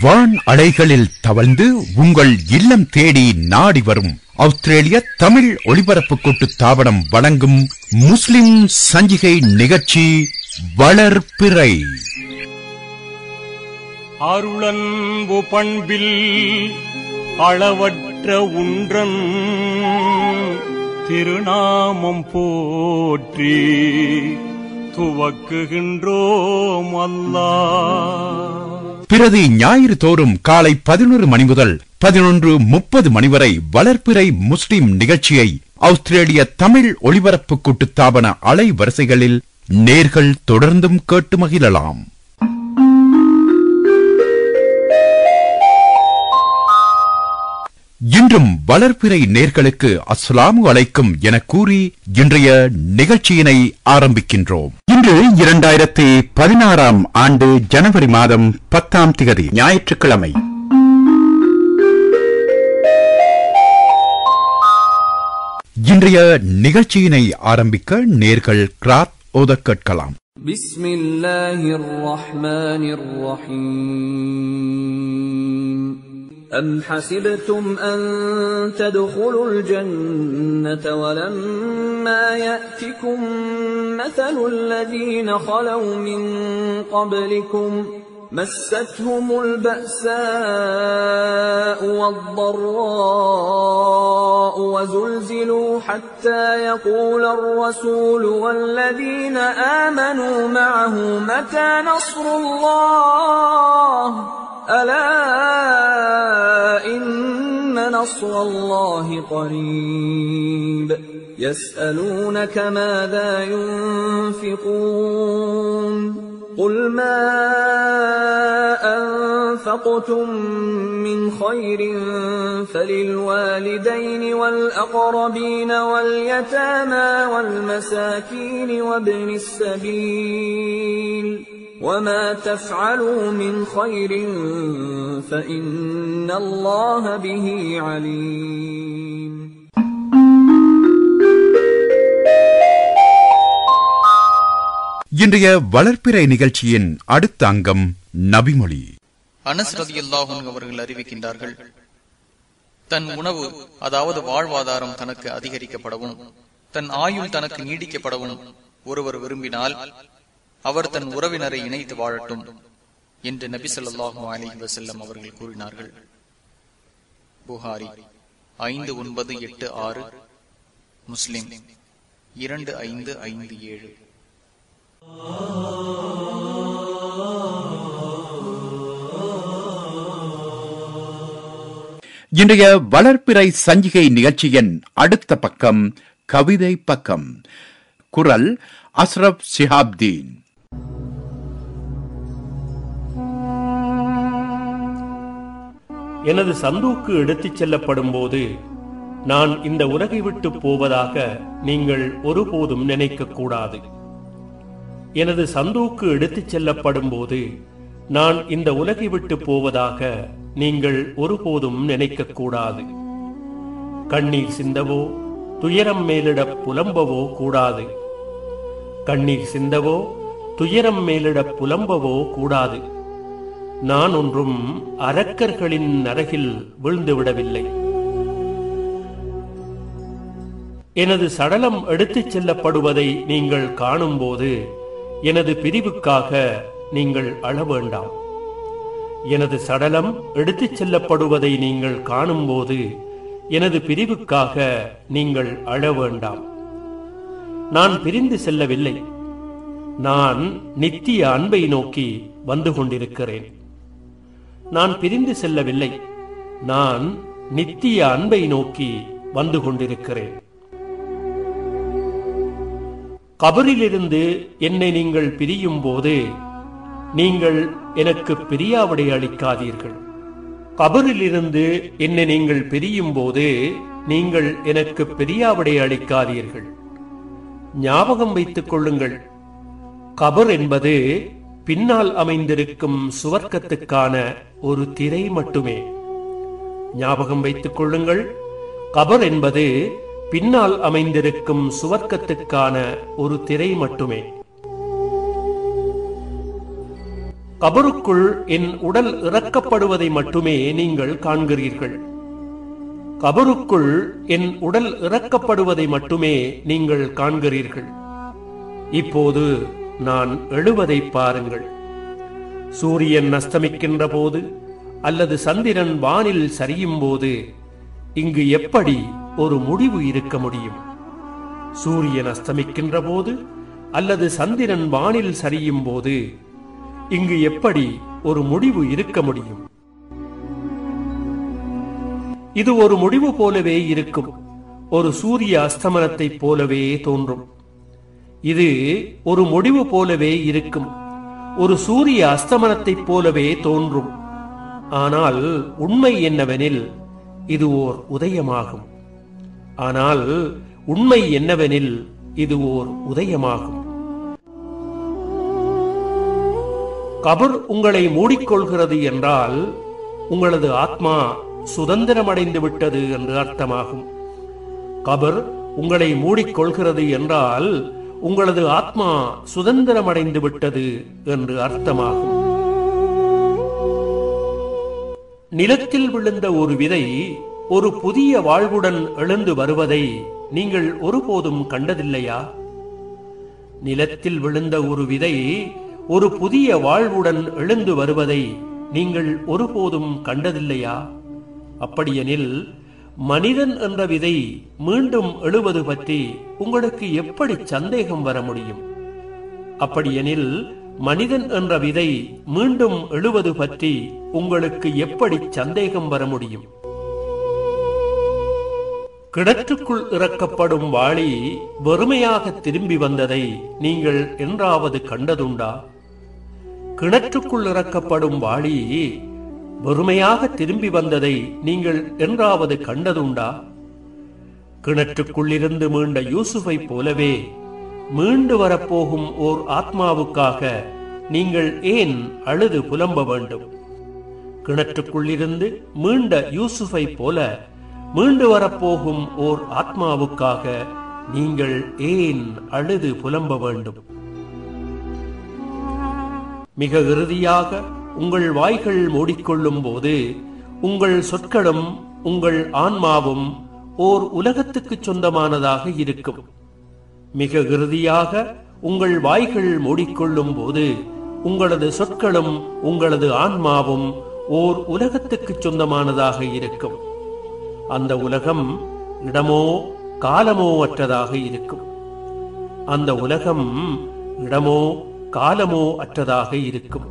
வான் அலைகளில் தவழ்ந்து உங்கள் இல்லம் தேடி நாடி வரும் ஆஸ்திரேலிய தமிழ் ஒளிபரப்பு கூட்டு தாபனம் வழங்கும் முஸ்லிம் சஞ்சிகை நிகழ்ச்சி வளர்ப்பிறை அருளன்பு பண்பில் அளவற்ற உன்றன் திருநாமம் போற்றி துவக்குகின்றோம் அல்லா பிரதி ஞாயிறு தோறும் காலை பதினொரு மணி முதல் பதினொன்று முப்பது மணி வரை வளர்ப்பிறை முஸ்லிம் நிகழ்ச்சியை ஆஸ்திரேலிய தமிழ் ஒளிபரப்பு கூட்டுத்தாபன அலை வரிசைகளில் நேர்கள் தொடர்ந்தும் கேட்டு மகிழலாம் இன்றும் வளர்ப்பிறை நேர்களுக்கு அஸ்ஸலாமு அலைக்கும் என கூறி இன்றைய நிகழ்ச்சியினை ஆரம்பிக்கின்றோம் இன்று இரண்டாயிரத்தி பதினாறாம் ஆண்டு ஜனவரி மாதம் பத்தாம் திகதி ஞாயிற்றுக்கிழமை இன்றைய நிகழ்ச்சியினை ஆரம்பிக்க நேர்கள் கிராத் ஓத கேட்கலாம் بسم الله الرحمن الرحيم أم حسبتم أن تدخلوا الجنة ولما يأتكم مثل الذين خلوا من قبلكم مستهم البأساء والضراء وزلزلوا حتى يقول الرسول والذين آمنوا معه متى نصر الله ألا إن نصر الله قريب يسألونك ماذا ينفقون قل ما أنفقتم من خير فللوالدين والأقربين واليتامى والمساكين وابن السبيل وما تفعلوا من خير فإن الله به عليم இன்றைய வளர்ப்பிறை நிகழ்ச்சியின் அடுத்த அங்கம் நபிமொழி அனஸ் ரதியல்லாஹும் அவர்கள் அறிவிக்கின்றார்கள் தன் உணவு அதாவது வாழ்வாதாரம் தனக்கு அதிகரிக்கப்படவும் தன் ஆயுள் தனக்கு நீடிக்கப்படவும் ஒருவர் விரும்பினால் அவர் தன் உறவினரை இணைத்து வாழட்டும் என்று நபி ஸல்லல்லாஹு அலைஹி வஸல்லம் அவர்கள் கூறினார்கள் புகாரி ஐந்து ஒன்பது எட்டு ஆறு முஸ்லிம் இரண்டு ஐந்து ஐந்து ஏழு இன்றைய வளர்ப்பிறை சஞ்சிகை நிகழ்ச்சியின் அடுத்த பக்கம் கவிதை பக்கம் குரல் அஸ்ரப் சிஹாப்தீன் எனது சந்தூக்கு எடுத்துச் செல்லப்படும் போது நான் இந்த உலகை விட்டு போவதாக நீங்கள் ஒருபோதும் நினைக்க கூடாது எனது சந்தூக்கு எடுத்துச் செல்லப்படும் போது நான் இந்த உலகை விட்டு போவதாக நீங்கள் ஒருபோதும் நினைக்க கூடாது கண்ணீர் சிந்தவோ துயரம் மேலிட புலம்பவோ கூடாது கண்ணீர் சிந்தவோ துயரம் மேலிட புலம்பவோ கூடாது நான் ஒன்றும் அரக்கர்களின் நரகில் விழுந்துவிடவில்லை எனது சடலம் எடுத்துச் செல்லப்படுவதை நீங்கள் காணும்போது எனது பிரிவுக்காக நீங்கள் அழ வேண்டாம் எனது சடலம் எடுத்துச் செல்லப்படுவதை நீங்கள் காணும்போது எனது பிரிவுக்காக நீங்கள் அழ வேண்டாம் நான் பிரிந்து செல்லவில்லை நான் நித்திய அன்பை நோக்கி வந்து கொண்டிருக்கிறேன் நான் பிரிந்து செல்லவில்லை நான் நித்திய அன்பை நோக்கி வந்து கொண்டிருக்கிறேன் கபரிலிருந்து என்னை நீங்கள் பிரியும் போது நீங்கள் எனக்கு பிரியாவிடை அளிக்காதீர்கள் கபரிலிருந்து என்னை நீங்கள் பிரியும் போது நீங்கள் எனக்கு பிரியாவிடை அளிக்காதீர்கள் ஞாபகம் வைத்துக் கொள்ளுங்கள் கபர் என்பது பின்னால் அமைந்திருக்கும் சுவர்க்கத்துக்கான ஒரு திரை மட்டுமே ஞாபகம் வைத்துக் கொள்ளுங்கள் கபர் என்பது பின்னால் அமைந்திருக்கும் சுவர்க்கத்துக்கான ஒரு திரை மட்டுமே கபருக்குள் என் உடல் இறக்கப்படுவதை மட்டுமே நீங்கள் காண்கிறீர்கள் கபருக்குள் என் உடல் இறக்கப்படுவதை மட்டுமே நீங்கள் காண்கிறீர்கள் இப்போது நான் எழுவதை பாருங்கள் சூரியன் அஸ்தமிக்கின்ற போது அல்லது சந்திரன் வானில் சரியும் போது இங்கு எப்படி ஒரு முடிவு இருக்க முடியும் சூரியன் அஸ்தமிக்கின்ற போது அல்லது சந்திரன் வானில் சரியும் போது இங்கு எப்படி ஒரு முடிவு இருக்க முடியும் இது ஒரு முடிவு போலவே இருக்கும் ஒரு சூரிய அஸ்தமனத்தைப் போலவே தோன்றும் இது ஒரு முடிவு போலவே இருக்கும் ஒரு சூரிய அஸ்தமனத்தைப் போலவே தோன்றும் ஆனால் உண்மை என்னவெனில் இது ஓர் உதயமாகும் ஆனால் உண்மை என்னவெனில் இது ஓர் உதயமாகும் கபர் உங்களை மூடிக்கொள்கிறது என்றால் உங்களது ஆத்மா சுதந்திரமடைந்து விட்டது என்று அர்த்தமாகும் கபர் உங்களை மூடிக்கொள்கிறது என்றால் உங்களது ஆத்மா சுதந்திரமடைந்து விட்டது என்று அர்த்தமாகும் நிலத்தில் விழுந்த ஒரு விதை ஒரு புதிய வாழ்வுடன் எழுந்து வருவதை நீங்கள் ஒருபோதும் கண்டதில்லையா நிலத்தில் விழுந்த ஒரு விதை ஒரு புதிய வாழ்வுடன் எழுந்து வருவதை நீங்கள் ஒருபோதும் கண்டதில்லையா அப்படியெனில் மனிதன் என்ற விதை மீண்டும் எழுவது பற்றி உங்களுக்கு எப்படி சந்தேகம் வர முடியும் அப்படியெனில் மனிதன் என்ற விதை மீண்டும் எழுவது பற்றி உங்களுக்கு எப்படி சந்தேகம் வர முடியும் கிணற்றுக்குள் இறக்கப்படும் வாளி வெறுமையாக திரும்பி வந்ததை நீங்கள் என்றாவது கண்டதுண்டா கிணற்றுக்குள் இறக்கப்படும் வாளி வெறுமையாக திரும்பி வந்ததை நீங்கள் என்றாவது கண்டதுண்டா கிணற்றுக்குள்ளிருந்து மீண்ட யூசுஃபை போலவே மீண்டு வரப்போகும் ஓர் ஆத்மாவுக்காக நீங்கள் ஏன் அழுது புலம்ப வேண்டும் கிணற்றுக்குள்ளிருந்து மீண்ட யூசுஃபை போல மீண்டு வரப்போகும் ஓர் ஆத்மாவுக்காக நீங்கள் ஏன் அழுது புலம்ப வேண்டும் மிக இறுதியாக உங்கள் வாய்கள் மூடிக்கொள்ளும் போது உங்கள் சொற்களும் உங்கள் ஆன்மாவும் ஓர் உலகத்துக்கு சொந்தமானதாக இருக்கும் மிக இறுதியாக உங்கள் வாய்கள் மூடிக்கொள்ளும் போது உங்களது சொற்களும் உங்களது ஆன்மாவும் ஓர் உலகத்துக்கு சொந்தமானதாக இருக்கும் அந்த உலகம் இடமோ காலமோ அற்றதாக இருக்கும் அந்த உலகம் இடமோ காலமோ அற்றதாக இருக்கும்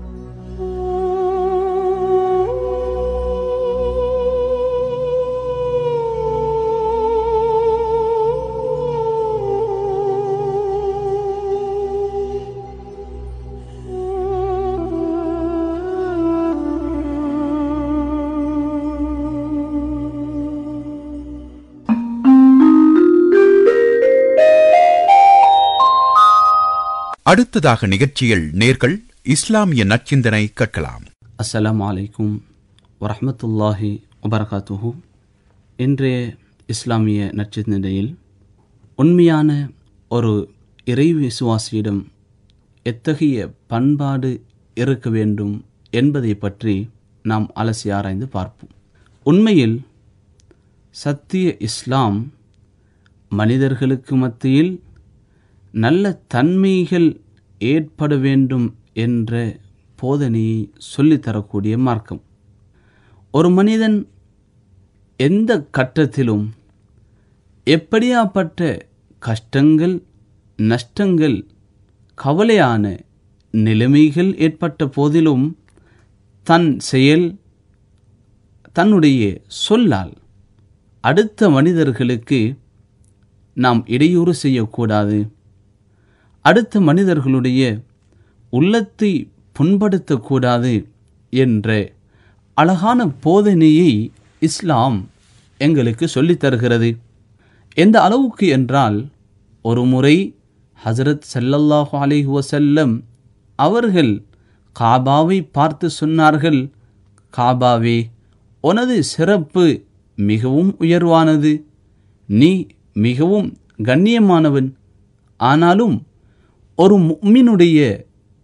அடுத்ததாக நிகழ்ச்சியில் நேர்கள் இஸ்லாமிய நற்சிந்தனை கேட்கலாம் அஸ்ஸலாமு அலைக்கும் வரஹ்மத்துல்லாஹி வபரகாத்துஹு இன்றைய இஸ்லாமிய நற்சிந்தனையில் உண்மையான ஒரு இறை விசுவாசியிடம் எத்தகைய பண்பாடு இருக்க வேண்டும் என்பதை பற்றி நாம் அலசி ஆராய்ந்து பார்ப்போம் உண்மையில் சத்திய இஸ்லாம் மனிதர்களுக்கு மத்தியில் நல்ல தன்மைகள் ஏற்பட வேண்டும் என்ற போதனையை சொல்லித்தரக்கூடிய மார்க்கம் ஒரு மனிதன் எந்த கட்டத்திலும் எப்படியாப்பட்ட கஷ்டங்கள் நஷ்டங்கள் கவலையான நிலைமைகள் ஏற்பட்ட போதிலும் தன் செயல் தன்னுடைய சொல்லால் அடுத்த மனிதர்களுக்கு நாம் இடையூறு செய்யக்கூடாது அடுத்த மனிதர்களுடைய உள்ளத்தை புண்படுத்தக்கூடாது என்ற அழகான போதனையை இஸ்லாம் எங்களுக்கு சொல்லித் தருகிறது எந்த அளவுக்கு என்றால் ஒரு முறை ஹசரத் ஸல்லல்லாஹு அலைஹி வஸல்லம் அவர்கள் காபாவை பார்த்து சொன்னார்கள் காபாவே உனது சிறப்பு மிகவும் உயர்வானது நீ மிகவும் கண்ணியமானவன் ஆனாலும் ஒரு முக்மினுடைய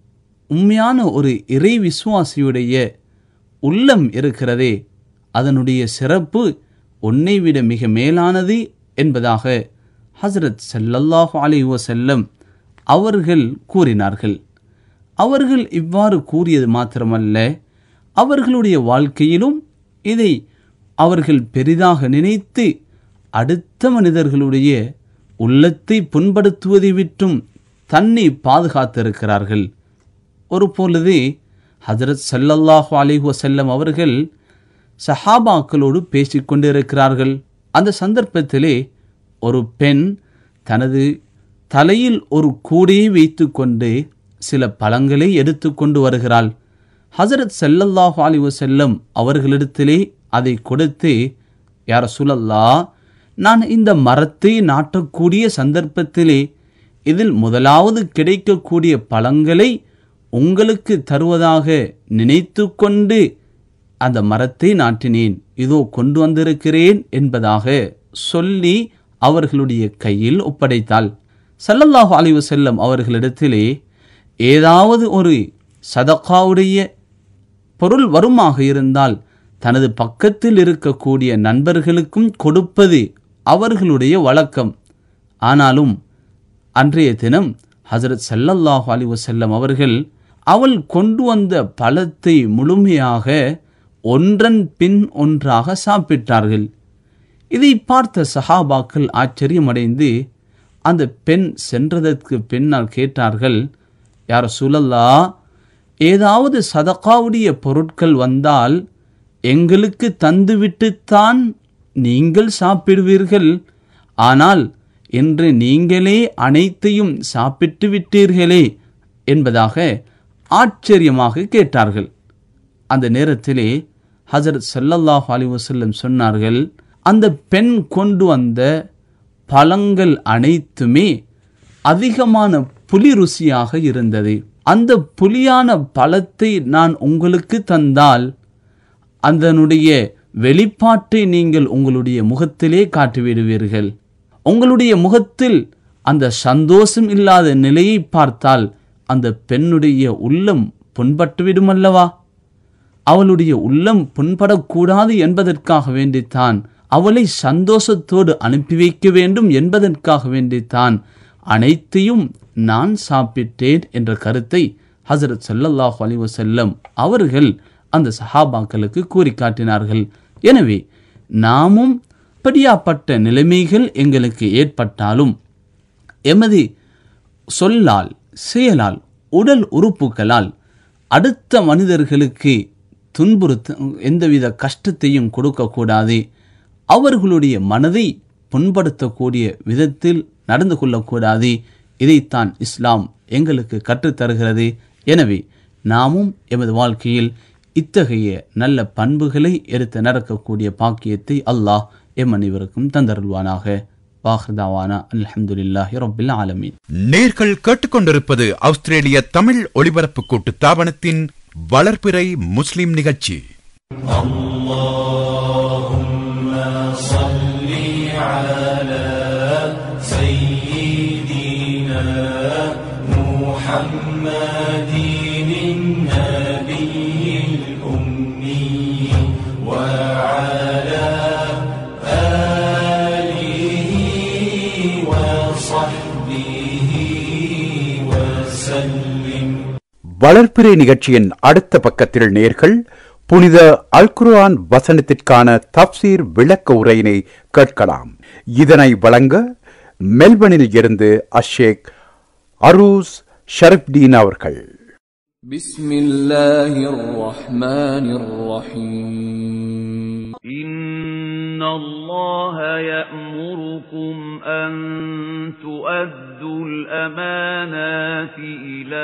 உண்மையான ஒரு இறை விசுவாசியுடைய உள்ளம் இருக்கிறதே அதனுடைய சிறப்பு உன்னை விட மிக மேலானது என்பதாக ஹசரத் ஸல்லல்லாஹு அலைஹி வஸல்லம் அவர்கள் கூறினார்கள் அவர்கள் இவ்வாறு கூறியது மாத்திரமல்ல அவர்களுடைய வாழ்க்கையிலும் இதை அவர்கள் பெரிதாக நினைத்து அடுத்த மனிதர்களுடைய உள்ளத்தை புண்படுத்துவதை விட்டும் தன்னை பாதுகாத்திருக்கிறார்கள் ஒரு பொழுது ஹஜரத் ஸல்லல்லாஹு அலைஹி வஸல்லம் அவர்கள் சஹாபாக்களோடு பேசிக் கொண்டிருக்கிறார்கள் அந்த சந்தர்ப்பத்திலே ஒரு பெண் தனது தலையில் ஒரு கூடையை வைத்துக்கொண்டு சில பழங்களை எடுத்துக்கொண்டு வருகிறாள் ஹசரத் ஸல்லல்லாஹு அலைஹி வஸல்லம் அவர்களிடத்திலே அதை கொடுத்து யார சுழல்லா நான் இந்த மரத்தை நாட்டக்கூடிய சந்தர்ப்பத்திலே இதில் முதலாவது கிடைக்கக்கூடிய பழங்களை உங்களுக்கு தருவதாக நினைத்து கொண்டு அந்த மரத்தை நாட்டினேன் இதோ கொண்டு வந்திருக்கிறேன் என்பதாக சொல்லி அவர்களுடைய கையில் ஒப்படைத்தாள் ஸல்லல்லாஹு அலைஹி வஸல்லம் அவர்களிடத்திலே ஏதாவது ஒரு சதகாவுடைய பொருள் வருமாக இருந்தால் தனது பக்கத்தில் இருக்கக்கூடிய நண்பர்களுக்கும் கொடுப்பது அவர்களுடைய வழக்கம் ஆனாலும் அன்றைய தினம் ஹசரத் ஸல்லல்லாஹு அலைஹி வஸல்லம் அவர்கள் அவள் கொண்டு வந்த பழத்தை முழுமையாக ஒன்றன் பின் ஒன்றாக சாப்பிட்டார்கள் இதை பார்த்த சஹாபாக்கள் ஆச்சரியமடைந்து அந்த பெண் சென்றதற்கு பின்னால் கேட்டார்கள் யார் சுழல்லா ஏதாவது சதகாவுடைய பொருட்கள் வந்தால் எங்களுக்கு தந்துவிட்டுத்தான் நீங்கள் சாப்பிடுவீர்கள் ஆனால் இன்று நீங்களே அனைத்தையும் சாப்பிட்டு விட்டீர்களே என்பதாக ஆச்சரியமாக கேட்டார்கள் அந்த நேரத்திலே ஹஜரத் ஸல்லல்லாஹு அலைஹி வஸல்லம் சொன்னார்கள் அந்த பெண் கொண்டு வந்த பழங்கள் அனைத்துமே அதிகமான புலி ருசியாக இருந்தது அந்த புலியான பழத்தை நான் உங்களுக்கு தந்தால் அதனுடைய வெளிப்பாட்டை நீங்கள் உங்களுடைய முகத்திலே காட்டிவிடுவீர்கள் உங்களுடைய முகத்தில் அந்த சந்தோஷம் இல்லாத நிலையை பார்த்தால் அந்த பெண்ணுடைய உள்ளம் புண்பட்டுவிடும் அல்லவா அவளுடைய உள்ளம் புண்படக்கூடாது என்பதற்காக வேண்டித்தான் அவளை சந்தோஷத்தோடு அனுப்பி வைக்க வேண்டும் என்பதற்காக வேண்டித்தான் அனைத்தையும் நான் சாப்பிட்டேன் என்ற கருத்தை ஹசரத் ஸல்லல்லாஹு அலைஹி வஸல்லம் அவர்கள் அந்த சஹாபாக்களுக்கு கூறி காட்டினார்கள் எனவே நாமும் படியாப்பட்ட நிலைமைகள் எங்களுக்கு ஏற்பட்டாலும் எமது சொல்லால் செயலால் உடல் உறுப்புகளால் அடுத்த மனிதர்களுக்கு துன்புறுத்த எந்தவித கஷ்டத்தையும் கொடுக்கக்கூடாது அவர்களுடைய மனதை புண்படுத்தக்கூடிய விதத்தில் நடந்து கொள்ளக்கூடாது இதைத்தான் இஸ்லாம் எங்களுக்கு கற்றுத்தருகிறது எனவே நாமும் எமது வாழ்க்கையில் இத்தகைய நல்ல பண்புகளை எடுத்து நடக்கக்கூடிய பாக்கியத்தை அல்லாஹ் எம் அனைவருக்கும் தந்தருள்வானாக வாஹ்தாவானா அல்ஹம்துலில்லாஹி ரப்பில் ஆலமீன் நேர்கள் கேட்டுக்கொண்டிருப்பது ஆஸ்திரேலிய தமிழ் ஒலிபரப்பு கூட்டு தாபனத்தின் வளர்பிறை முஸ்லிம் நிகழ்ச்சி வளர்பிறை நிகழ்ச்சியின் அடுத்த பக்கத்தில் நேர்கள் புனித அல்குர்ஆன் வசனத்திற்கான தப்சீர் விளக்க உரையினை கேட்கலாம் இதனை வழங்க மெல்பனில் இருந்து அஷேக் அரூஸ் ஷரப்தீன் அவர்கள் بسم الله الرحمن الرحيم إن الله يأمركم أن تؤدوا الأمانات إلى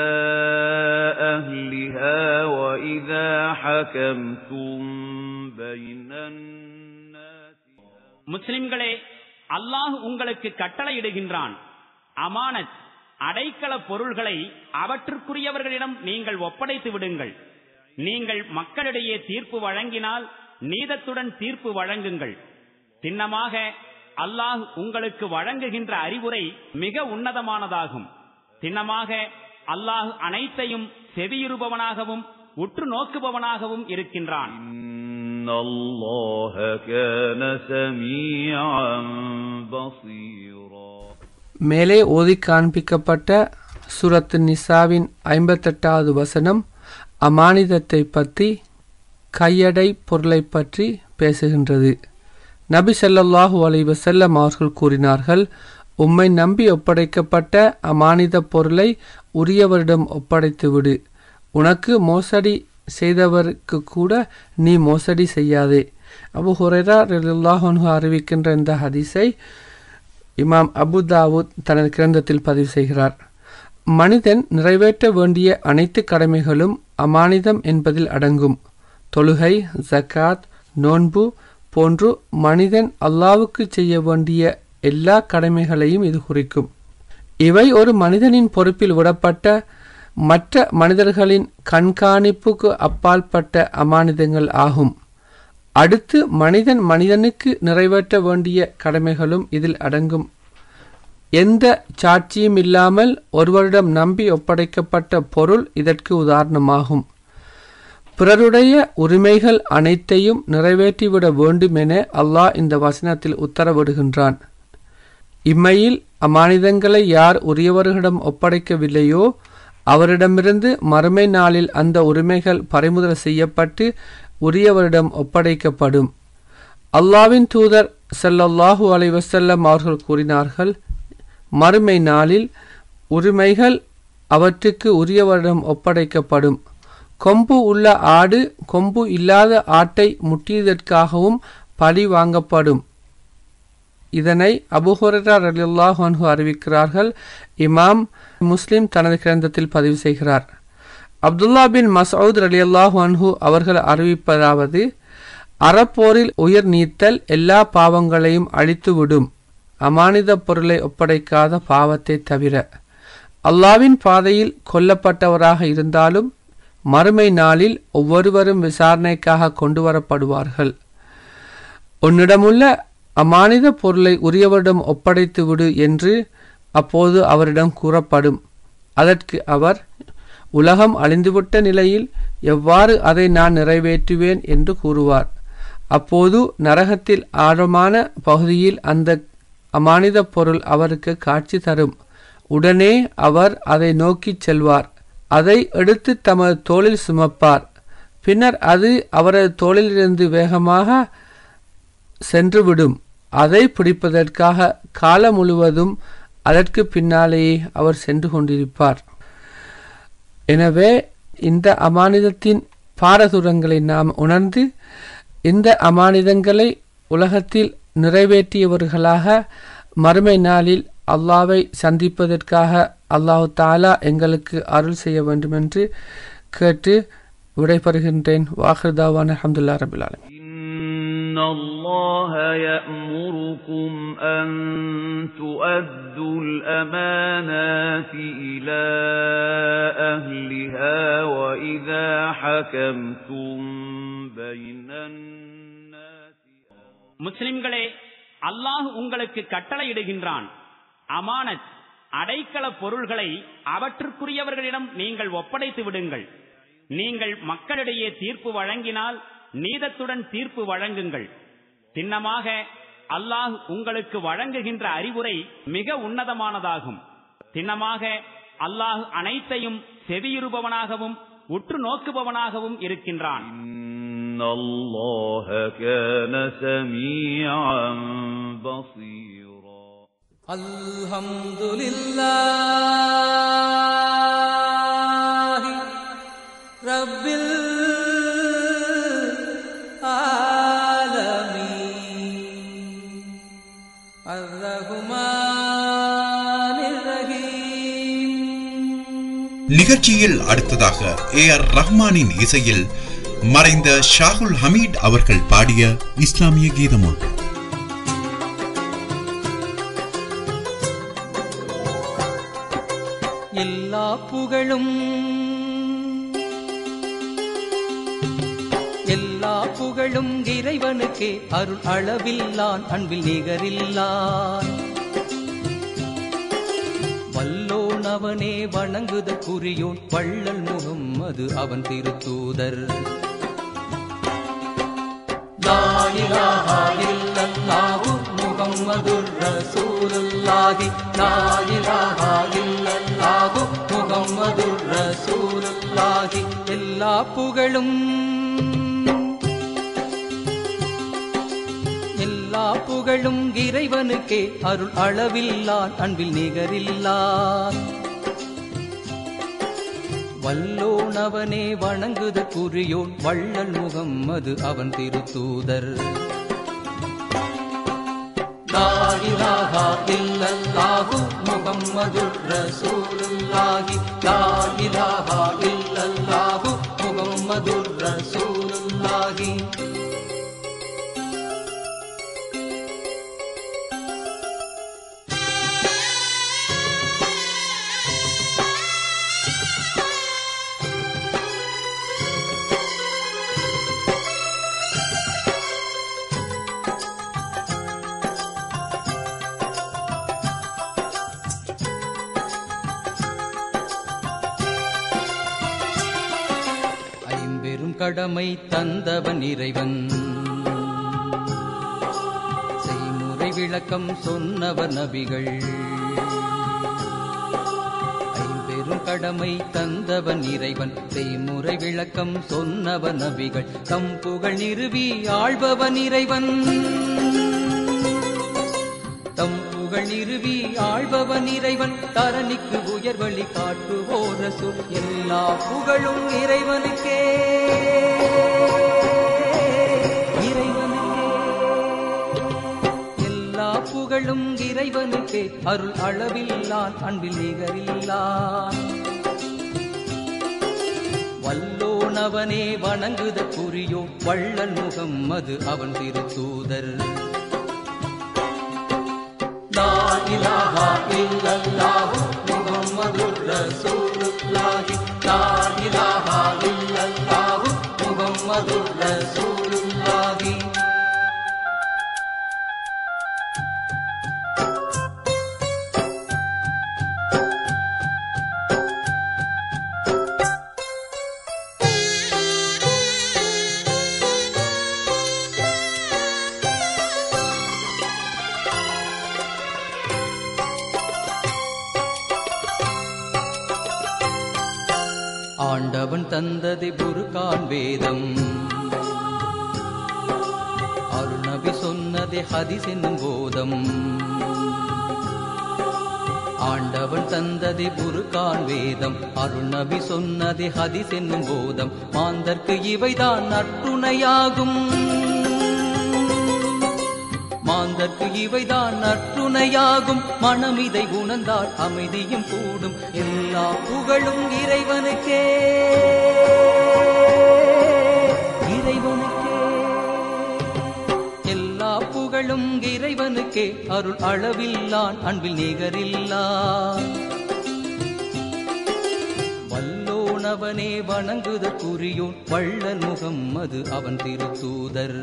أهلها وإذا حكمتم بين الناس முஸ்லிம்களே அல்லாஹ் உங்களுக்கு கட்டளையிடுகின்றான் அமானத் அடைக்கல பொருள்களை அவற்றுக்குரியவர்களிடம் நீங்கள் ஒப்படைத்து விடுங்கள் நீங்கள் மக்களிடையே தீர்ப்பு வழங்கினால் நீதத்துடன் தீர்ப்பு வழங்குங்கள் சின்னமாக அல்லாஹ் உங்களுக்கு வழங்குகின்ற அறிவுரை மிக உன்னதமானதாகும் சின்னமாக அல்லாஹ் அனைத்தையும் செவியுறுபவனாகவும் உற்று நோக்குபவனாகவும் இருக்கின்றான் إن الله كان سميعا بصيرا மேலே ஓதி காண்பிக்கப்பட்ட சூரத்து நிசாவின் ஐம்பத்தெட்டாவது வசனம் அமானிதத்தை பற்றி கையடை பொருளை பற்றி பேசுகின்றது நபி ஸல்லல்லாஹு அலைஹி வஸல்லம் அவர்கள் கூறினார்கள் உம்மை நம்பி ஒப்படைக்கப்பட்ட அமானித பொருளை உரியவரிடம் ஒப்படைத்து விடு உனக்கு மோசடி செய்தவருக்கு கூட நீ மோசடி செய்யாதே அபு ஹுரைரா ரலியல்லாஹு அன்ஹு அறிவிக்கின்ற இந்த ஹதீஸை இமாம் அபு தாவூத் தனது கிரந்தத்தில் பதிவு செய்கிறார் மனிதன் நிறைவேற்ற வேண்டிய அனைத்து கடமைகளும் அமானிதம் என்பதில் அடங்கும் தொழுகை ஜக்காத் நோன்பு போன்று மனிதன் அல்லாவுக்கு செய்ய வேண்டிய எல்லா கடமைகளையும் இது குறிக்கும் இவை ஒரு மனிதனின் பொறுப்பில் விடப்பட்ட மற்ற மனிதர்களின் கண்காணிப்புக்கு அப்பாற்பட்ட அமானிதங்கள் ஆகும் அடுத்து மனிதன் மனிதனுக்கு நிறைவேற்ற வேண்டிய கடமைகளும் இதில் அடங்கும் எந்த சாட்சியும் இல்லாமல் ஒருவரிடம் நம்பி ஒப்படைக்கப்பட்ட பொருள் இதற்கு உதாரணமாகும் பிறருடைய உரிமைகள் அனைத்தையும் நிறைவேற்றிவிட வேண்டும் என அல்லாஹ் இந்த வசனத்தில் உத்தரவிடுகின்றான் இம்மையில் அமானிதங்களை யார் உரியவர்களிடம் ஒப்படைக்கவில்லையோ அவரிடமிருந்து மறுமை நாளில் அந்த உரிமைகள் பறிமுதல் செய்யப்பட்டு உரியவரிடம் ஒப்படைக்கப்படும் அல்லாவின் தூதர் ஸல்லல்லாஹு அலைஹி வஸல்லம் அவர்கள் கூறினார்கள் மறுமை நாளில் உரிமைகள் அவற்றுக்கு உரியவரிடம் ஒப்படைக்கப்படும் கொம்பு உள்ள ஆடு கொம்பு இல்லாத ஆட்டை முட்டியதற்காகவும் பழி வாங்கப்படும் இதனை அபுஹுரா ரலியல்லாஹு அன்ஹு அறிவிக்கிறார்கள் இமாம் முஸ்லிம் தனது கிரந்தத்தில் பதிவு செய்கிறார் அப்துல்லா பின் மசூத் ரலியல்லாஹு அன்ஹு அவர்கள் அறிவிப்பதாவது அறப்போரில் உயிர் நீத்தல் எல்லா பாவங்களையும் அழித்துவிடும் அமானித பொருளை ஒப்படைக்காத பாவத்தை தவிர அல்லாவின் பாதையில் கொல்லப்பட்டவராக இருந்தாலும் மறுமை நாளில் ஒவ்வொருவரும் விசாரணைக்காக கொண்டு வரப்படுவார்கள் உன்னிடமுள்ள அமானித பொருளை உரியவரிடம் ஒப்படைத்து விடு என்று அப்போது அவரிடம் கூறப்படும் அதற்கு அவர் உலகம் அழிந்துவிட்ட நிலையில் எவ்வாறு அதை நான் நிறைவேற்றுவேன் என்று கூறுவார் அப்போது நரகத்தில் ஆழமான பகுதியில் அந்த அமானித பொருள் அவருக்கு காட்சி தரும் உடனே அவர் அதை நோக்கிச் செல்வார் அதை எடுத்து தமது தோளில் சுமப்பார் பின்னர் அது அவரது தோளிலிருந்து வேகமாக சென்றுவிடும் அதை பிடிப்பதற்காக காலம் முழுவதும் அதற்கு பின்னாலேயே அவர் சென்று கொண்டிருப்பார் எனவே இந்த அமானிதத்தின் பாரதூரங்களை நாம் உணர்ந்து இந்த அமானிதங்களை உலகத்தில் நிறைவேற்றியவர்களாக மறுமை நாளில் அல்லாவை சந்திப்பதற்காக அல்லாஹு தாலா எங்களுக்கு அருள் செய்ய வேண்டும் என்று கேட்டு விடைபெறுகின்றேன் வாஹிர்தாவான் அஹமதுல்லா ரபுல் ஆலமீன் إن الله يأمركم أن تؤدوا الأمانات إلى أهلها وإذا حكمتم بين الناس முஸ்லிம்களே அல்லாஹ் உங்களுக்கு கட்டளையிடுகின்றான் அமானத் அடைக்கல பொருள்களை அவற்றுக்குரியவர்களிடம் நீங்கள் ஒப்படைத்து விடுங்கள் நீங்கள் மக்களிடையே தீர்ப்பு வழங்கினால் நீதத்துடன் தீர்ப்பு வழங்குங்கள் சின்னமாக அல்லாஹ் உங்களுக்கு வழங்குகின்ற அறிவுரை மிக உன்னதமானதாகும் சின்னமாக அல்லாஹ் அனைத்தையும் செவியுறுபவனாகவும் உற்று நோக்குபவனாகவும் இருக்கின்றான் إن الله كان سميعا بصيرا الحمد لله رب العالمين الرحمن الرحيم நிகழ்ச்சியில் அடுத்ததாக ஏ ஆர் ரஹ்மானின் இசையில் மறைந்த ஷாகுல் ஹமீட் அவர்கள் பாடிய இஸ்லாமிய கீதம் ஒன்று எல்லா புகழும் எல்லா புகழும் இறைவனுக்கே அருள் அளவில்லான் அன்பில் நிகரில்லான் வல்லோன் வல்லோனவனே வணங்குதற்குரியோன் வள்ளல் முகம் அது அவன் திருத்தூதர் லா இலாஹா இல்லல்லாஹு முகம்மதுர் ரசூலுல்லாஹி லா இலாஹா இல்லல்லாஹு முகம்மதுர் ரசூலுல்லாஹி எல்லா புகழும் எல்லா புகழும் இறைவனுக்கே அருள் அளவில்லான் அன்பில் நிகரில்லான் வல்லோனவனே வணங்குதற்குரியோன் வள்ளல் முகம் அது அவன் திருத்தூதர் லா இலாஹா இல்லல்லாஹு முகம்மதுர் ரசூலுல்லாஹி லா இலாஹா இல்லல்லாஹு முகம்மதுர் ரசூலுல்லாஹி ஐம்பெரும் கடமை தந்தவன் இறைவன் செய்முறை விளக்கம் சொன்னவர் நபிகள் ஐம்பெரும் கடமை தந்தவன் இறைவன் செய்முறை விளக்கம் சொன்னவன் நபிகள் தம் புகழ் நிறுவி ஆள்பவன் இறைவன் தம் புகழ் நிறுவி ஆள்பவன் இறைவன் தரணிக்கு உயர்வழி காட்டுவோர் ரசூல் எல்லா புகழும் இறைவனுக்கே இறைவனுக்கே எல்லா புகழும் இறைவனுக்கே அருள் அளவில்லான் அன்பில் நிகரில்லான் வல்லோனவனே வணங்குதற்குரியோ வள்ளல் முகம் அது அவன் திருத்தூதர் லா இலாஹா இல்லல்லாஹு முஹம்மதுர் ரசூலுல்லாஹி லா இலாஹா இல்லல்லாஹு முஹம்மதுர் ரசூலுல்லாஹி ஆண்டவன் தந்தது புருகான் வேதம் அருணபி சொன்னதே ஹதிஸ் என்னும் போதம் ஆண்டவன் தந்ததே புருகான் வேதம் அருணபி சொன்னதே ஹதிஸ் என்னும் போதம் மாந்தர்க்கு இவைதான் நற்றுணையாகும் மாந்தர்க்கு இவைதான் நற்றுணையாகும் மனம் இதை உணர்ந்தால் அமைதியும் கூடும் எல்லா புகழும் இறைவனுக்கே இறைவனுக்கே எல்லா புகழும் இறைவனுக்கே அருள் அளவில்லான் அன்பில் நிகரில்லான் வல்லோனவனே வணங்குதற்குரியோன் வள்ளல் முகம் அது அவன் திருத்தூதர்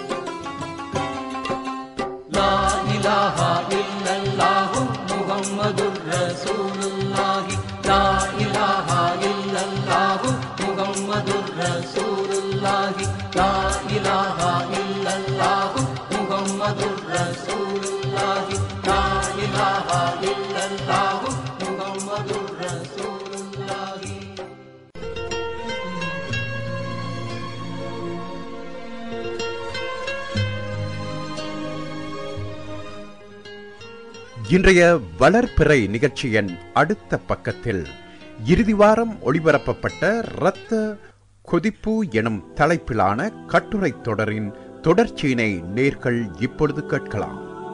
லா இலாஹா இல்லல்லாஹு முஹம்மதுர் ரசூலுல்லாஹி லா இலாஹா இல்லல்லாஹு முஹம்மதுர் ரசூலுல்லாஹி லா இலாஹா இல்லல்லாஹு முஹம்மதுர் ரசூலுல்லாஹி லா இலாஹா இல்லல்லாஹு முஹம்மதுர் ரசூலுல்லாஹி இன்றைய வளர்பிறை நிகழ்ச்சியின் அடுத்த பக்கத்தில் இறுதி வாரம் ஒளிபரப்பப்பட்ட இரத்த கொதிப்பு எனும் தலைப்பிலான கட்டுரை தொடரின் தொடர்ச்சியினை நேர்கள் இப்பொழுது கேட்கலாம்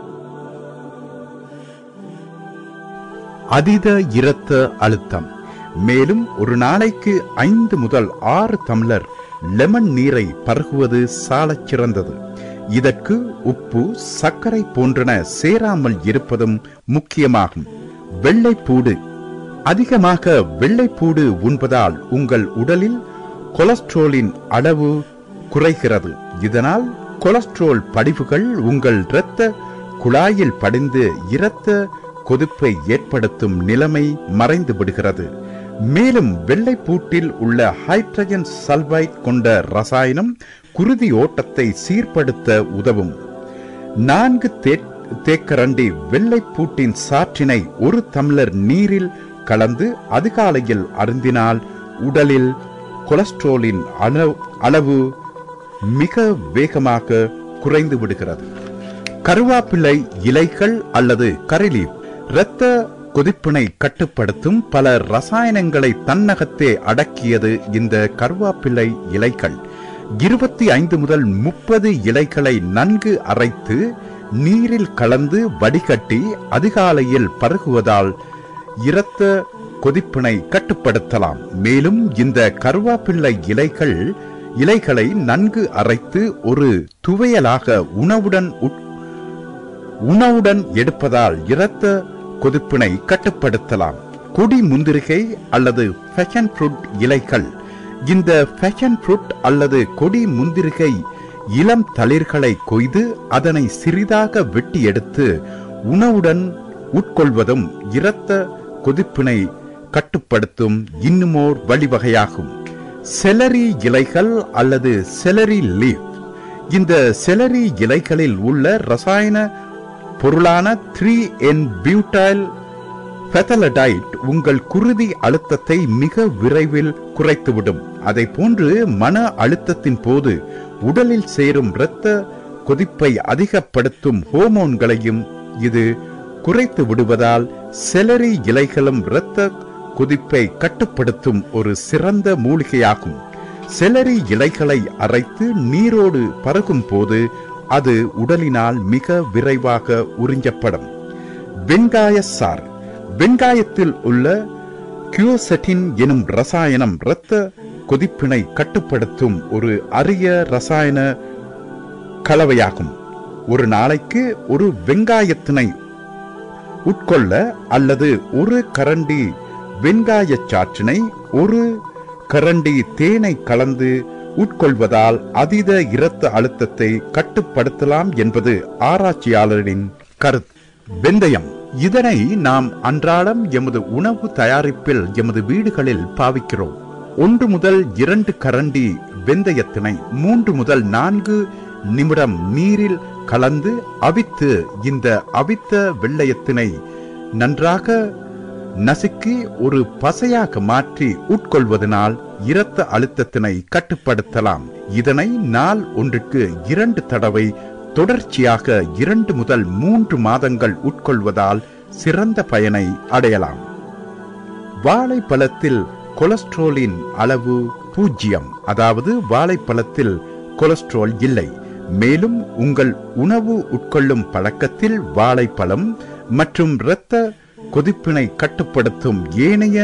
அதீத இரத்த அழுத்தம் மேலும் ஒரு நாளைக்கு ஐந்து முதல் ஆறு டம்ளர் லெமன் நீரை பருகுவது சாலச் சிறந்தது இதற்கு உப்பு சர்க்கரை போன்றன சேராமல் இருப்பதும் முக்கியமாகும் வெள்ளைப்பூடு அதிகமாக வெள்ளைப்பூடு உண்பதால் உங்கள் உடலில் கொலஸ்ட்ரோலின் அளவு குறைகிறது இதனால் கொலஸ்ட்ரோல் படிவுகள் உங்கள் இரத்த குழாயில் படிந்து இரத்த கொதிப்பை ஏற்படுத்தும் நிலைமை மறைந்து விடுகிறது மேலும் வெள்ளைப்பூட்டில் உள்ள ஹைட்ரஜன் சல்பைட் கொண்ட ரசாயனம் குருதி ஓட்டத்தை சீர்படுத்த உதவும் நான்கு தே- தேக்கரண்டி வெள்ளைப்பூட்டின் சாற்றினை ஒரு டம்ளர் நீரில் கலந்து அதிகாலையில் அருந்தினால் உடலில் கொலஸ்ட்ரோலின் அளவு அளவு மிக வேகமாக குறைந்து விடுகிறது கருவாப்பிள்ளை இலைகள் அல்லது கரிலி இரத்த கொதிப்பினை கட்டுப்படுத்தும் பல ரசாயனங்களை தன்னகத்தே அடக்கியது இந்த கருவாப்பிள்ளை இலைகள் இருபத்தி ஐந்து முதல் முப்பது இலைகளை நன்கு அரைத்து நீரில் கலந்து வடிகட்டி அதிகாலையில் பருகுவதால் இரத்த கொதிப்பினை கட்டுப்படுத்தலாம் மேலும் இந்த கருவாப்பிள்ளை இலைகள் இலைகளை நன்கு அரைத்து ஒரு துவையலாக உணவுடன் உட்- உணவுடன் எடுப்பதால் இரத்த கொதிப்பினை கட்டுப்படுத்தலாம் கொடி முந்திரிகை அல்லது ஃபேஷன் ஃப்ரூட் இலைகள் இந்த ஃபேஷன் ஃப்ரூட் அல்லது கொடி முந்திரிகை இளம் தளிர்களை கொய்து அதனை சிறிதாக வெட்டி எடுத்து உணவுடன் உட்கொள்வதும் இரத்த கொதிப்பினை கட்டுப்படுத்தும் இன்னுமோர் வழிவகையாகும் செலரி இலைகள் அல்லது செலரி லீஃப் இந்த செலரி இலைகளில் உள்ள ரசாயன பொருளான த்ரீ என் பியூட்டைல் பெத்தலடைட் உங்கள் குருதி அழுத்தத்தை மிக விரைவில் குறைத்துவிடும் அதை போன்று மன அழுத்தத்தின் போது உடலில் சேரும் இரத்த கொதிப்பை அதிகப்படுத்தும் ஹோமோன்களையும் இது குறைத்து விடுவதால் செலரி இலைகளும் இரத்த கொதிப்பை கட்டுப்படுத்தும் ஒரு சிறந்த மூலிகையாகும் செலரி இலைகளை அரைத்து நீரோடு பருகும் போது அது உடலினால் மிக விரைவாக உறிஞ்சப்படும் வெங்காய சாறு வெங்காயத்தில் உள்ள கியோசெட்டின் எனும் ரசாயனம் இரத்த கொதிப்பினை கட்டுப்படுத்தும் ஒரு அரிய ரசாயன கலவையாகும் ஒரு நாளைக்கு ஒரு வெங்காயத்தினை உட்கொள்ள அல்லது ஒரு கரண்டி வெங்காயச் சாற்றினை ஒரு கரண்டி தேனை கலந்து உட்கொள்வதால் அதீத இரத்த அழுத்தத்தை கட்டுப்படுத்தலாம் என்பது ஆராய்ச்சியாளரின் கருத்து வெந்தயம் இதனை நாம் அன்றாடம் எமது உணவு தயாரிப்பில் எமது வீடுகளில் பாவிக்கிறோம் ஒன்று முதல் இரண்டு கரண்டி வெந்தயத்தினை மூன்று முதல் நான்கு நிமிடம் நீரில் கலந்து அவித்து இந்த அவித்த வெள்ளயத்தினை நன்றாக நசுக்கி ஒரு பசையாக மாற்றி உட்கொள்வதனால் இரத்த அழுத்தத்தினை கட்டுப்படுத்தலாம் இதனை நாள் ஒன்றுக்கு இரண்டு தடவை தொடர்ச்சியாக இரண்டு முதல் மூன்று மாதங்கள் உட்கொள்வதால் சிறந்த பயனை அடையலாம் வாழைப்பழத்தில் கொலஸ்ட்ரோலின் அளவு பூஜ்ஜியம் அதாவது வாழைப்பழத்தில் கொலஸ்ட்ரால் இல்லை மேலும் உங்கள் உணவு உட்கொள்ளும் பழக்கத்தில் வாழைப்பழம் மற்றும் இரத்த கொதிப்பினை கட்டுப்படுத்தும் ஏனைய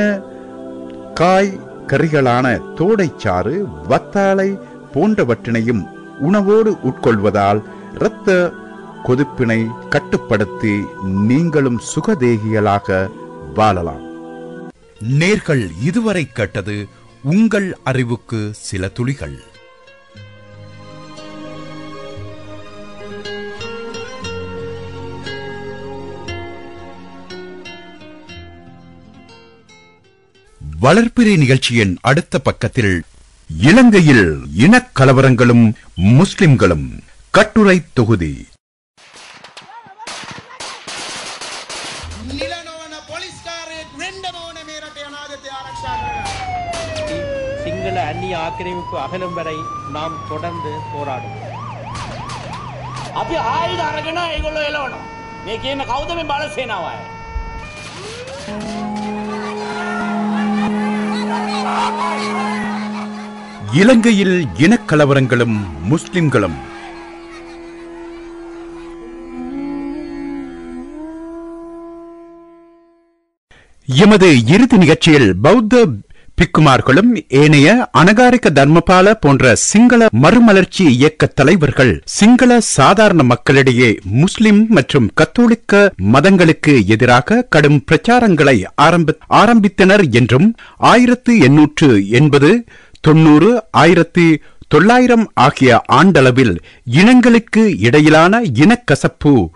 காய் கறிகளான தோடைச்சாறு வத்தாளை போன்றவற்றினையும் உணவோடு உட்கொள்வதால் இரத்த கொதிப்பினை கட்டுப்படுத்தி நீங்களும் சுகதேகிகளாக வாழலாம் நேர்கள் இதுவரை கேட்டது உங்கள் அறிவுக்கு சில துளிகள் வளர்ப்பிறை நிகழ்ச்சியின் அடுத்த பக்கத்தில் இலங்கையில் இனக்கலவரங்களும் முஸ்லிம்களும் கட்டுரை தொகுதி නිල නොවන පොලිස්කාරයෙක් වෙන්න ඕන මේ රටේ අනාගතය ආරක්ෂා කරගන්න. சிங்கள அந்நிய ஆக்கிரமிப்பு அகலும் வரை நாம் தொடர்ந்து போராடும் අපි ආයුධ අරගෙන ඒගොල්ලෝ එලවනවා. මේ කියන කවුද මේ බල සේනාව අය? இலங்கையில் இனக்கலவரங்களும் முஸ்லிம்களும் எமது இறுதி நிகழ்ச்சியில் பௌத்த பிக்குமார்களும் ஏனைய அனகாரிக தர்மபால போன்ற சிங்கள மறுமலர்ச்சி இயக்க தலைவர்கள் சிங்கள சாதாரண மக்களிடையே முஸ்லிம் மற்றும் கத்தோலிக்க மதங்களுக்கு எதிராக கடும் பிரச்சாரங்களை ஆரம்பி- ஆரம்பித்தனர் என்றும் ஆயிரத்து எண்ணூற்று எண்பது தொன்னூறு ஆயிரத்தி தொள்ளாயிரம் ஆகிய ஆண்டளவில் இனங்களுக்கு இடையிலான இனக்கசப்பு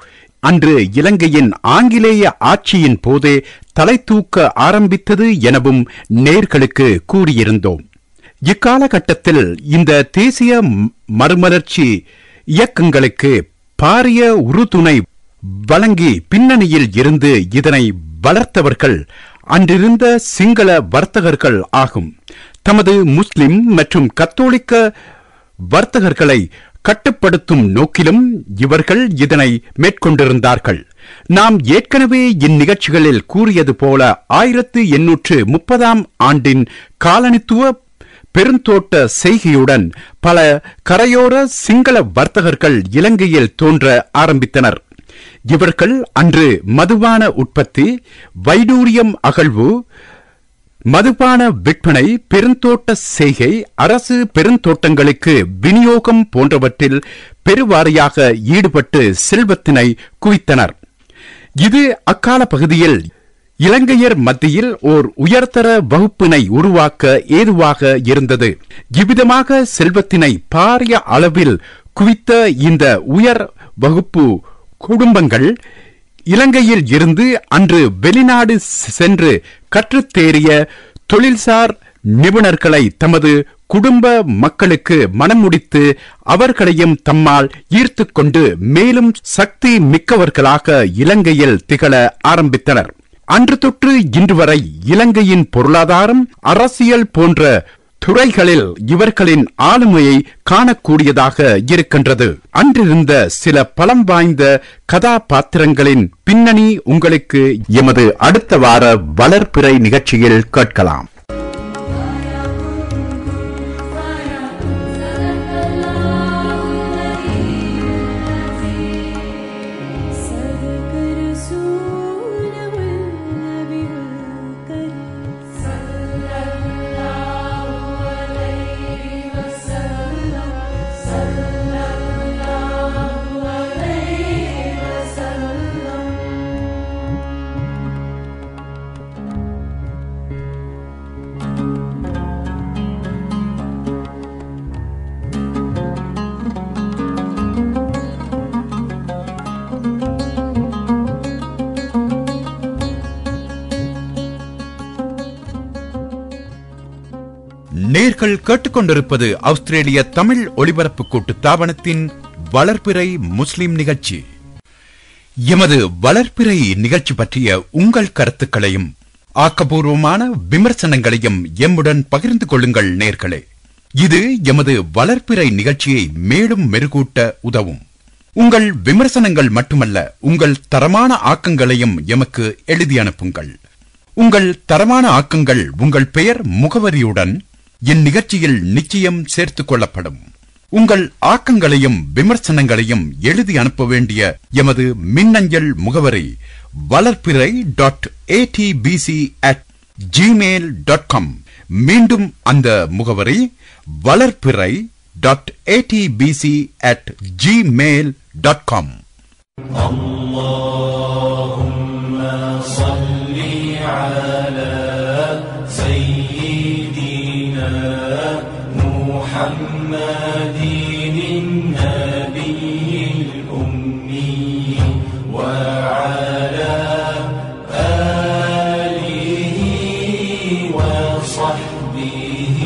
அன்று இலங்கையின் ஆங்கிலேய ஆட்சியின் போதே தலை தூக்க ஆரம்பித்தது எனவும் நேர்களுக்கு கூறியிருந்தோம் இக்காலகட்டத்தில் இந்த தேசிய ம- மறுமலர்ச்சி இயக்கங்களுக்கு பாரிய உறுதுணை வழங்கி பின்னணியில் இருந்து இதனை வளர்த்தவர்கள் அன்றிருந்த சிங்கள வர்த்தகர்கள் ஆகும் தமது முஸ்லிம் மற்றும் கத்தோலிக்க வர்த்தகர்களை கட்டுப்படுத்தும் நோக்கிலும் இவர்கள் இதனை மேற்கொண்டிருந்தார்கள் நாம் ஏற்கனவே இந்நிகழ்ச்சிகளில் கூறியது போல ஆயிரத்து எண்ணூற்று முப்பதாம் ஆண்டின் காலனித்துவ பெருந்தோட்ட செய்கையுடன் பல கரையோர சிங்கள வர்த்தகர்கள் இலங்கையில் தோன்ற ஆரம்பித்தனர் இவர்கள் அன்று மதுபான உற்பத்தி வைடூரியம் அகழ்வு மதுபான விற்பனை பெருந்தோட்ட செய்கை அரசு பெருந்தோட்டங்களுக்கு விநியோகம் போன்றவற்றில் பெருவாரியாக ஈடுபட்டு செல்வத்தினை குவித்தனர் இது அக்கால பகுதியில் இலங்கையர் மத்தியில் ஓர் உயர்தர வகுப்பினை உருவாக்க ஏதுவாக இருந்தது இவ்விதமாக செல்வத்தினை பாரிய அளவில் குவித்த இந்த உயர் வகுப்பு குடும்பங்கள் இலங்கையில் இருந்து அன்று வெளிநாடு சென்று கற்றுத்தேறிய தொழில்சார் நிபுணர்களை தமது குடும்ப மக்களுக்கு மனம் முடித்து அவர்களையும் தம்மால் ஈர்த்துக் கொண்டு மேலும் சக்தி மிக்கவர்களாக இலங்கையில் திகழ ஆரம்பித்தனர் அன்று தொற்று இன்று வரை இலங்கையின் பொருளாதாரம் அரசியல் போன்ற துறைகளில் இவர்களின் ஆளுமையை காணக்கூடியதாக இருக்கின்றது அன்றிருந்த சில பலம் வாய்ந்த கதாபாத்திரங்களின் பின்னணி உங்களுக்கு எமது அடுத்த வார வளர்பிறை நிகழ்ச்சியில் கேட்கலாம் நேர்கள் கேட்டுக்கொண்டிருப்பது ஆஸ்திரேலிய தமிழ் ஒலிபரப்பு கூட்டு தாபனத்தின் வளர்பிறை முஸ்லிம் நிகழ்ச்சி எமது வளர்பிறை நிகழ்ச்சி பற்றிய உங்கள் கருத்துக்களையும் ஆக்கபூர்வமான விமர்சனங்களையும் எம்முடன் பகிர்ந்து கொள்ளுங்கள் நேர்களே இது எமது வளர்ப்பிறை நிகழ்ச்சியை மேலும் மெருகூட்ட உதவும் உங்கள் விமர்சனங்கள் மட்டுமல்ல உங்கள் தரமான ஆக்கங்களையும் எமக்கு எழுதி அனுப்புங்கள் உங்கள் தரமான ஆக்கங்கள் உங்கள் பெயர் முகவரியுடன் இந்நிகழ்ச்சியில் நிச்சயம் சேர்த்துக் கொள்ளப்படும் உங்கள் ஆக்கங்களையும் விமர்சனங்களையும் எழுதி அனுப்ப வேண்டிய எமது மின்னஞ்சல் முகவரி Valarpirai dot ADPC at Gmail dot com மீண்டும் அந்த முகவரி Valarpirai dot ADPC at Gmail dot com اللهم صل على سيدنا محمد النبي الأمي وعلى آله وصحبه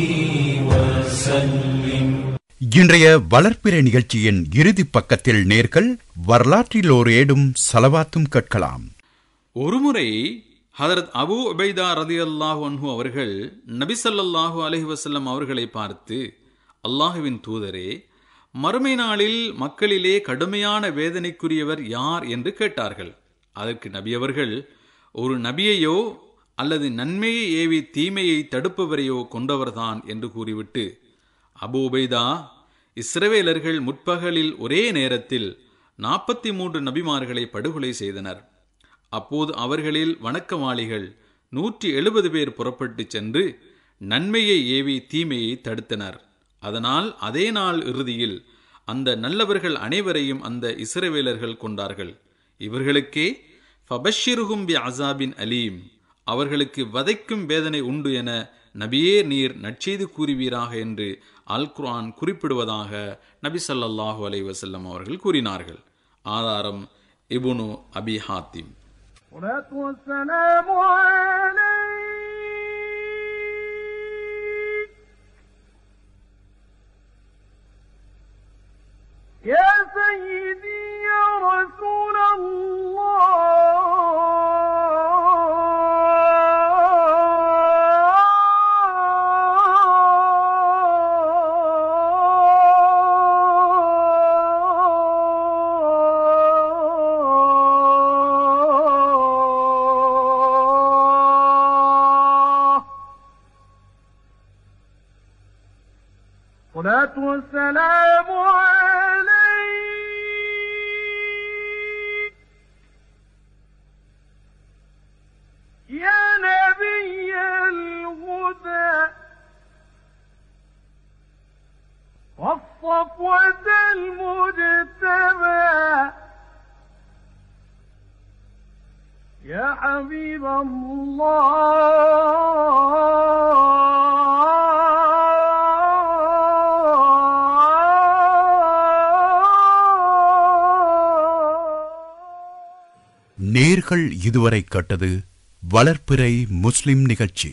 وسلم இன்றைய வளர்ப்பிறை நிகழ்ச்சியின் இறுதி பக்கத்தில் நேர்கள் வரலாற்றில் ஓர் ஏடும் சலவாத்தும் கேட்கலாம் ஒருமுறை ஹதரத் அபு உபைதா ரதியல்லாஹு அன்ஹு அவர்கள் நபிசல்லாஹு அலைஹி வஸல்லம் அவர்களை பார்த்து அல்லாஹுவின் தூதரே மறுமை நாளில் மக்களிலே கடுமையான வேதனைக்குரியவர் யார் என்று கேட்டார்கள் அதற்கு நபி அவர்கள் ஒரு நபியையோ அல்லது நன்மையை ஏவி தீமையை தடுப்பவரையோ கொண்டவர்தான் என்று கூறிவிட்டு அபு உபைதா இஸ்ரவேலர்கள் முற்பகலில் ஒரே நேரத்தில் நாற்பத்தி மூன்று நபிமார்களை படுகொலை செய்தனர் அப்போது அவர்களில் வணக்கமாளிகள் நூற்றி எழுபது பேர் புறப்பட்டு சென்று நன்மையை ஏவி தீமையை தடுத்தனர் அதனால் அதே நாள் இறுதியில் அந்த நல்லவர்கள் அனைவரையும் அந்த இஸ்ரவேலர்கள் கொண்டார்கள் இவர்களுக்கே ஃபபஷிருகும் பி அசாபின் அலீம் அவர்களுக்கு வதைக்கும் வேதனை உண்டு என நபியே நீர் நற்செய்து கூறுவீராக என்று அல் குர்ஆன் குறிப்பிடுவதாக நபி ஸல்லல்லாஹு அலைஹி வஸல்லம் அவர்கள் கூறினார்கள் ஆதாரம் இபுனு அபி ஹாத்திம் الصلاة والسلام عليك يا سيدي يا رسول الله الصلاة والسلام عليك يا نبي الهدى والصفوة المجتبى يا حبيب الله நேர்கள் இதுவரை கேட்டது வளர்ப்பிறை முஸ்லிம் நிகழ்ச்சி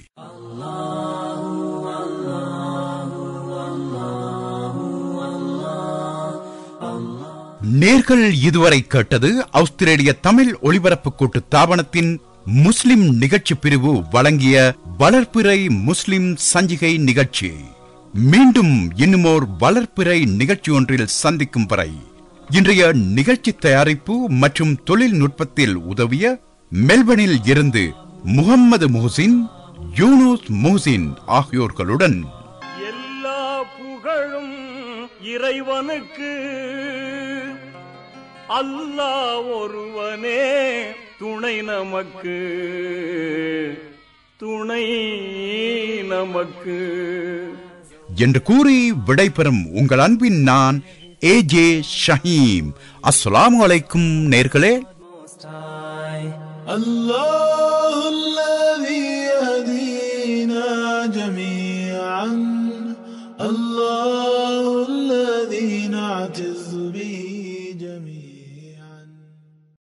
நேர்கள் இதுவரை கேட்டது ஆஸ்திரேலிய தமிழ் ஒளிபரப்பு கூட்டு தாபனத்தின் முஸ்லிம் நிகழ்ச்சி பிரிவு வழங்கிய வளர்ப்பிறை முஸ்லிம் சஞ்சிகை நிகழ்ச்சி மீண்டும் இன்னுமோர் வளர்ப்பிறை நிகழ்ச்சி ஒன்றில் சந்திக்கும் வரை இன்றைய நிகழ்ச்சி தயாரிப்பு மற்றும் தொழில்நுட்பத்தில் உதவிய மெல்பனில் இருந்து முகம்மது முஹசின் யூனுஸ் முஹசின் ஆகியோர்களுடன் எல்லா புகழும் இறைவனுக்கு அல்லாஹ் ஒருவனே துணை நமக்கு துணை நமக்கு என்று கூறி விடைபெறும் உங்கள் அன்பின் நான் ஏ ஜே ஷஹீம் அஸ்ஸலாமு அலைக்கும் நேர்களே الله الذي يهدينا جميعا الله الذي نعتز